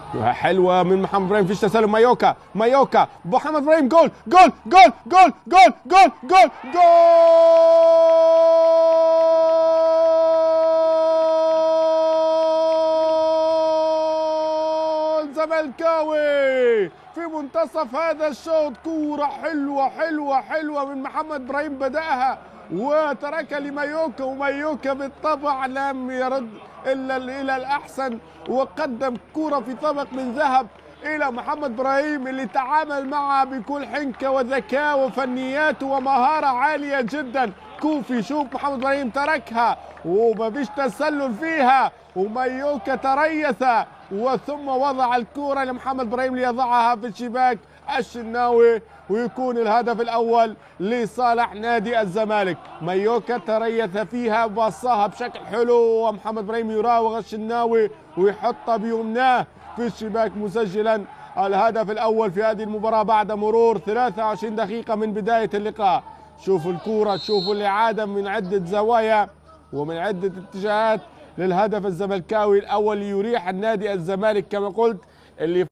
حلوه من محمد ابراهيم فيش تسلل مايوكا مايوكا محمد ابراهيم جول جول جول جول جول جول جول جول زملكاوي في منتصف هذا الشوط كورة حلوة حلوة حلوة من محمد ابراهيم بدأها وتركها لمايوكا ومايوكا بالطبع لم يرد الا الى الاحسن وقدم كرة في طبق من ذهب الى محمد ابراهيم اللي تعامل معها بكل حنكه وذكاء وفنيات ومهاره عاليه جدا كوفي شوف محمد ابراهيم تركها وما فيش تسلل فيها ومايوكا تريث وثم وضع الكرة لمحمد ابراهيم ليضعها في الشباك الشناوي ويكون الهدف الاول لصالح نادي الزمالك مايوكا تريث فيها وبصاها بشكل حلو ومحمد ابراهيم يراوغ الشناوي ويحطها بيمناه في الشباك مسجلا الهدف الاول في هذه المباراه بعد مرور 23 دقيقه من بدايه اللقاء شوفوا الكوره شوفوا الاعاده من عده زوايا ومن عده اتجاهات للهدف الزملكاوي الاول ليريح النادي الزمالك كما قلت اللي